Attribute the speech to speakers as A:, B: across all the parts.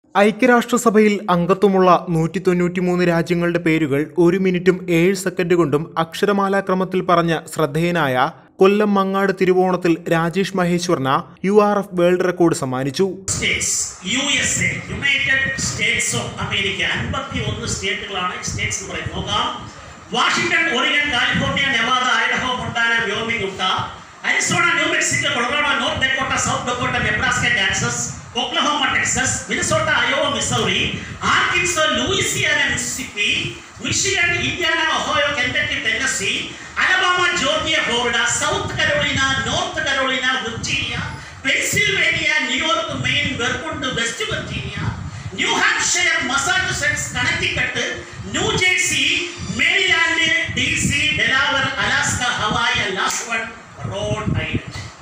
A: ഐക്യരാഷ്ട്രസഭയിൽ അംഗത്വമുള്ള നൂറ്റി തൊണ്ണൂറ്റിമൂന്ന് രാജ്യങ്ങളുടെ പേരുകൾ ഒരു മിനിറ്റും ഏഴ് സെക്കൻഡ് കൊണ്ടും അക്ഷരമാലാക്രമത്തിൽ പറഞ്ഞ ശ്രദ്ധേയനായ കൊല്ലം മങ്ങാട് തിരുവോണത്തിൽ രാജേഷ് മഹേശ്വറിന് U R F world record സമ്മാനിച്ചു
B: states U S A United States of America അൻപത്തി ഒന്ന് സ്റ്റേറ്റുകളാണ് സ്റ്റേറ്റ്സ് എന്ന് പറയുന്നത് നോക്കാം Washington Oregon California Nevada Idaho Montana Wyoming Utah Arizona New Mexico Colorado North Dakota South Dakota Nebraska Kansas Oklahoma Texas Minnesota Iowa Missouri Arkansas Louisiana Mississippi Michigan Indiana Ohio Kentucky Tennessee Alabama Georgia Florida South Carolina North Carolina Virginia Pennsylvania New York Maine Vermont West Virginia New Hampshire Massachusetts Connecticut New Jersey Maryland D C Delaware Alaska Hawaii last one Rhode Island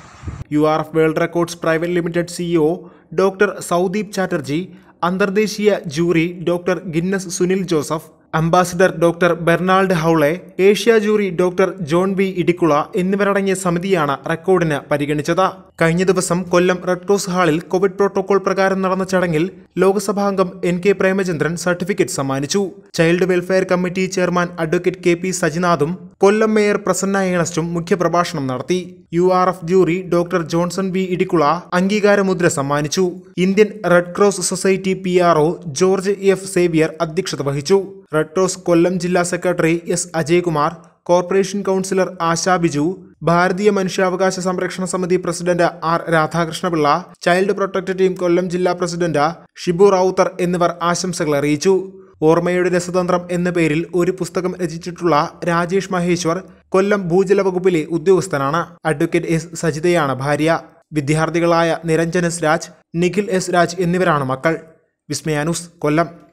A: U R F world records private limited CEO doctor Sudeep Chatterjee അന്തർദേശീയ jury doctor Guinness Sunil Joseph ambassador doctor Bernard Howley Asia jury doctor John B Idikkula എന്നിവരടങ്ങിയ സമിതിയാണ് റെക്കോർഡിന് പരിഗണിച്ചത് കഴിഞ്ഞ ദിവസം Kollam red cross ഹാളിൽ Covid protocol പ്രകാരം നടന്ന ചടങ്ങിൽ ലോക്സഭാംഗം എൻ കെ പ്രേമചന്ദ്രൻ സർട്ടിഫിക്കറ്റ് സമ്മാനിച്ചു child welfare committee chairman advocate K P സജിനാഥും കൊല്ലം മേയർ പ്രസന്ന ഏണസ്റ്റും മുഖ്യപ്രഭാഷണം നടത്തി U R F jury doctor Johnson B Idikkula അംഗീകാരമുദ്ര സമ്മാനിച്ചു Indian red cross society P R O George F Xavier അധ്യക്ഷത വഹിച്ചു റെഡ് ക്രോസ് കൊല്ലം ജില്ലാ secretary S Ajaykumar corporation councillor Asha Biju ഭാരതീയ മനുഷ്യാവകാശ സംരക്ഷണ സമിതി president R Radhakrishnapillai child protect team Kollam ജില്ലാ പ്രസിഡന്റ് ഷിബു റാവുത്തർ എന്നിവർ ആശംസകൾ അറിയിച്ചു ഓർമ്മയുടെ രസതന്ത്രം എന്ന പേരിൽ ഒരു പുസ്തകം രചിച്ചിട്ടുള്ള രാജേഷ് മഹേശ്വർ കൊല്ലം ഭൂജല വകുപ്പിലെ ഉദ്യോഗസ്ഥനാണ് അഡ്വക്കേറ്റ് എസ് സജിതയാണ് ഭാര്യ വിദ്യാർത്ഥികളായ നിരഞ്ജൻ എസ് രാജ് നിഖിൽ എസ് രാജ് എന്നിവരാണ് മക്കൾ വിസ്മയാനുസ് കൊല്ലം